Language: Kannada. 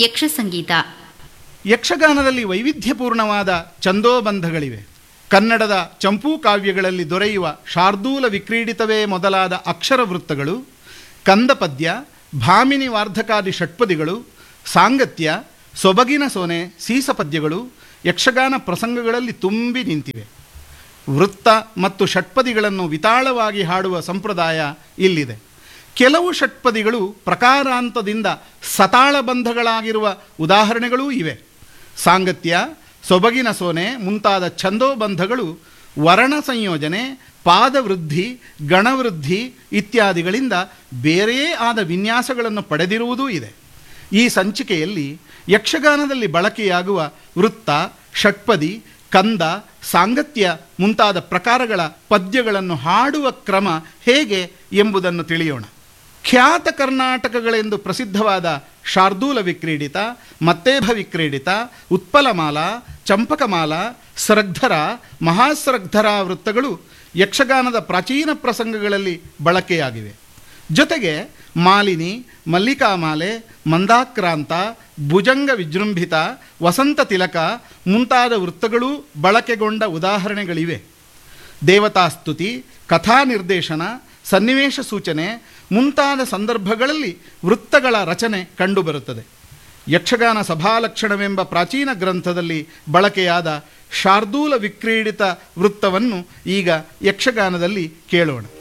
ಯಕ್ಷ ಸಂಗೀತ ಯಕ್ಷಗಾನದಲ್ಲಿ ವೈವಿಧ್ಯಪೂರ್ಣವಾದ ಛಂದೋಬಂಧಗಳಿವೆ ಕನ್ನಡದ ಚಂಪೂ ಕಾವ್ಯಗಳಲ್ಲಿ ದೊರೆಯುವ ಶಾರ್ದೂಲ ವಿಕ್ರೀಡಿತವೇ ಮೊದಲಾದ ಅಕ್ಷರ ವೃತ್ತಗಳು ಕಂದಪದ್ಯ ಭಾಮಿನಿ ವಾರ್ಧಕಾದಿ ಷಟ್ಪದಿಗಳು ಸಾಂಗತ್ಯ ಸೊಬಗಿನ ಸೋನೆ ಸೀಸಪದ್ಯಗಳು ಯಕ್ಷಗಾನ ಪ್ರಸಂಗಗಳಲ್ಲಿ ತುಂಬಿ ನಿಂತಿವೆ ವೃತ್ತ ಮತ್ತು ಷಟ್ಪದಿಗಳನ್ನು ವಿತಾಳವಾಗಿ ಹಾಡುವ ಸಂಪ್ರದಾಯ ಇಲ್ಲಿದೆ ಕೆಲವು ಷಟ್ಪದಿಗಳು ಪ್ರಕಾರಾಂತದಿಂದ ಸತಾಳಬಂಧಗಳಾಗಿರುವ ಉದಾಹರಣೆಗಳೂ ಇವೆ ಸಾಂಗತ್ಯ ಸೊಬಗಿನ ಸೋನೆ ಮುಂತಾದ ಛಂದೋಬಂಧಗಳು ವರ್ಣ ಸಂಯೋಜನೆ ಪಾದವೃದ್ಧಿ ಗಣವೃದ್ಧಿ ಇತ್ಯಾದಿಗಳಿಂದ ಬೇರೆಯೇ ಆದ ವಿನ್ಯಾಸಗಳನ್ನು ಪಡೆದಿರುವುದೂ ಇದೆ ಈ ಸಂಚಿಕೆಯಲ್ಲಿ ಯಕ್ಷಗಾನದಲ್ಲಿ ಬಳಕೆಯಾಗುವ ವೃತ್ತ ಷಟ್ಪದಿ ಕಂದ ಸಾಂಗತ್ಯ ಮುಂತಾದ ಪ್ರಕಾರಗಳ ಪದ್ಯಗಳನ್ನು ಹಾಡುವ ಕ್ರಮ ಹೇಗೆ ಎಂಬುದನ್ನು ತಿಳಿಯೋಣ ಖ್ಯಾತ ಕರ್ನಾಟಕಗಳೆಂದು ಪ್ರಸಿದ್ಧವಾದ ಶಾರ್ದೂಲ ವಿಕ್ರೀಡಿತ ಮತ್ತೇಭ ವಿಕ್ರೀಡಿತ ಉತ್ಪಲಮಾಲ ಚಂಪಕಮಾಲ ಸ್ರಗ್ಧರ ಮಹಾಸ್ರಗ್ಧರ ವೃತ್ತಗಳು ಯಕ್ಷಗಾನದ ಪ್ರಾಚೀನ ಪ್ರಸಂಗಗಳಲ್ಲಿ ಬಳಕೆಯಾಗಿವೆ ಜೊತೆಗೆ ಮಾಲಿನಿ ಮಲ್ಲಿಕಾಮಾಲೆ ಮಂದಾಕ್ರಾಂತ ಭುಜಂಗ ವಿಜೃಂಭಿತ ವಸಂತ ತಿಲಕ ಮುಂತಾದ ವೃತ್ತಗಳೂ ಬಳಕೆಗೊಂಡ ಉದಾಹರಣೆಗಳಿವೆ ದೇವತಾಸ್ತುತಿ ಕಥಾ ನಿರ್ದೇಶನ ಸನ್ನಿವೇಶ ಸೂಚನೆ ಮುಂತಾದ ಸಂದರ್ಭಗಳಲ್ಲಿ ವೃತ್ತಗಳ ರಚನೆ ಕಂಡುಬರುತ್ತದೆ ಯಕ್ಷಗಾನ ಸಭಾಲಕ್ಷಣವೆಂಬ ಪ್ರಾಚೀನ ಗ್ರಂಥದಲ್ಲಿ ಬಳಕೆಯಾದ ಶಾರ್ದೂಲ ವಿಕ್ರೀಡಿತ ವೃತ್ತವನ್ನು ಈಗ ಯಕ್ಷಗಾನದಲ್ಲಿ ಕೇಳೋಣ